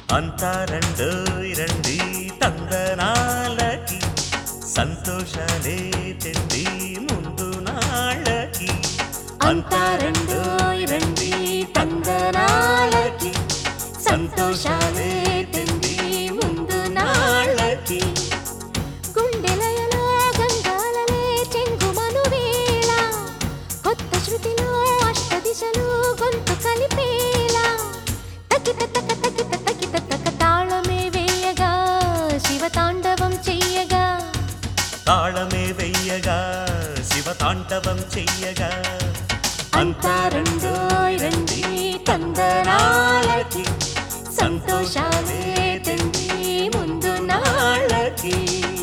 అంతా రెండోయ్ రండి తందనాలకి సంతోషాలే తెండి ముందు నాళ్ళకి అంతా రెండోయ్ రండి తందనాలకి సంతోషాలే తెండి ముందు నాళ్ళకి గుండెలయలో గంగాలలే చెంగుమను వేళ కొత్త శృతిలో అష్ట దిశలు గొంతు కలిపేలా తకిట తక తకిట తకిట తక తాళమే వేయగా శివ తాండవం చెయ్యగా తాళమే వెయ్యగా శివ తాండవం చెయ్యగా అంతా రెండోయ్ రండి తందనాలకి సంతోషాలే తెండి ముందు నాళ్ళకి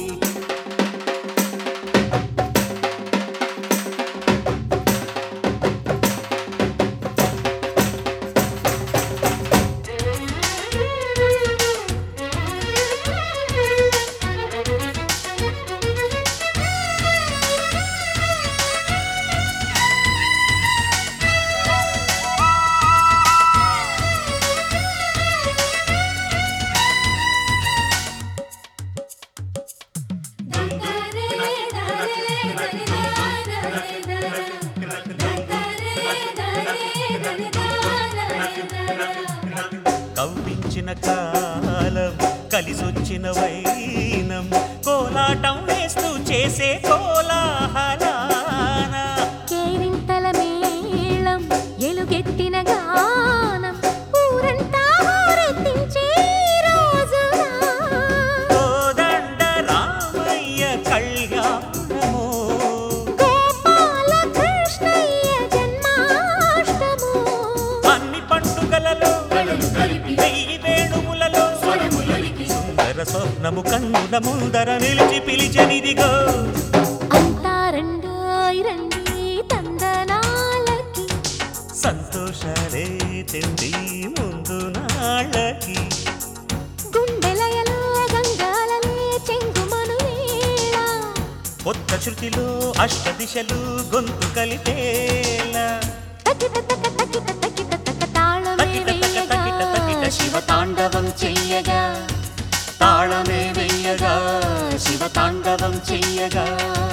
కవ్వించిన కాలం కలిసొచ్చిన వైనం కోలాటం వేస్తూ చేసే కోలాహలాన కేరింతల మేళం ఎలుగెత్తిన గానం ఊరంతా ఊరెత్తించే ఈ రోజున కోదండ రామయ్య కళ్యాణము గోపాల కృష్ణయ్య జన్మాష్టము అన్ని పండుగలలో వెయ్యి వేణువులలో సుందర స్వప్నము కన్నుల ముందర నిలిచి పిలిచనిదిగో అంతా రెండోయ్ రండి తందనాలకి సంతోషాలే తెండి ముందు నాళ్ళకి గుండెలయలో గంగాలలే చెంగుమను వేళ కొత్త శృతిలో అష్ట దిశలు గొంతు కలిపేలా తకిట తక తకిట తకిట తక తాళమే తకిట తక వేయగా తకిట తకిట శివ తాండవం చెయ్యగా తాళమే వెయ్యగా శివ తాండవం చెయ్యగా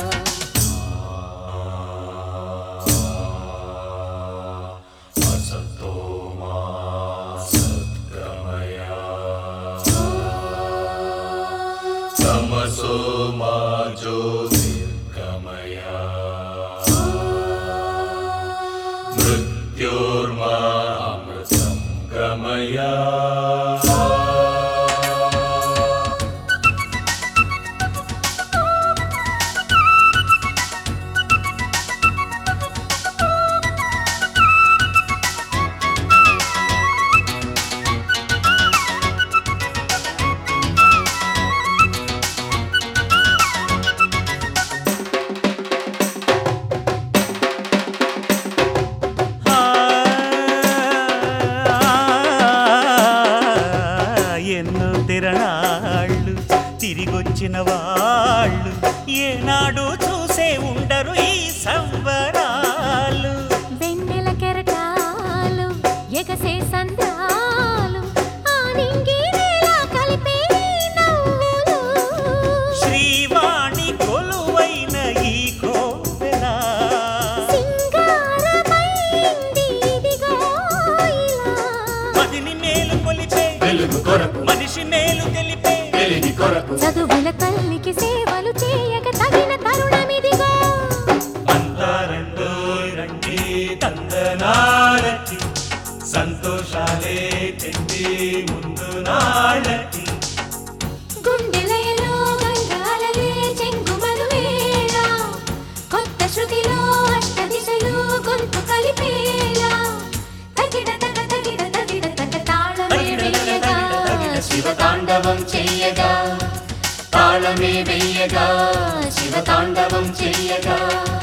तमसो मा ज्योतिर्गमय मृत्योर्मा अमृतं गमय ఆ, ఎన్నో తిరణాళ్ళు తిరిగొచ్చిన వాళ్ళు ఏనాడు చూసే ఉండరు ఈ సంబరాలు వెన్నెల కెరటాలు ఎగసే సంద్రాలు ఆ నింగి నేల కలిపే నవ్వులు శ్రీవాణి కొలువైన ఈ కోవెల సింగారమైంది ఇదిగో ఇలా మదిని మేలు కొలిపే వెలుగు కొరకు మనిషి మేలు తెలిపే వెలిగి కొరకు చదువుల తల్లికి సేవలు చేయక తగిన తరుణమిదిగో అంతా రెండోయ్ రండి తందనాలకి సంతోషాలే తెండి ముందు నాళ్ళకి గుండెలయలో గంగాలలే చెంగుమను వేళ కొత్త శృతిలో అష్ట దిశలు గొంతు కలిపేలా తగిడ తగ తగిడ తగిడ తగ తాళమే వేయగా శివ తాండవం చెయ్యగా తాళమే వేయగా శివ తాండవం చెయ్యగా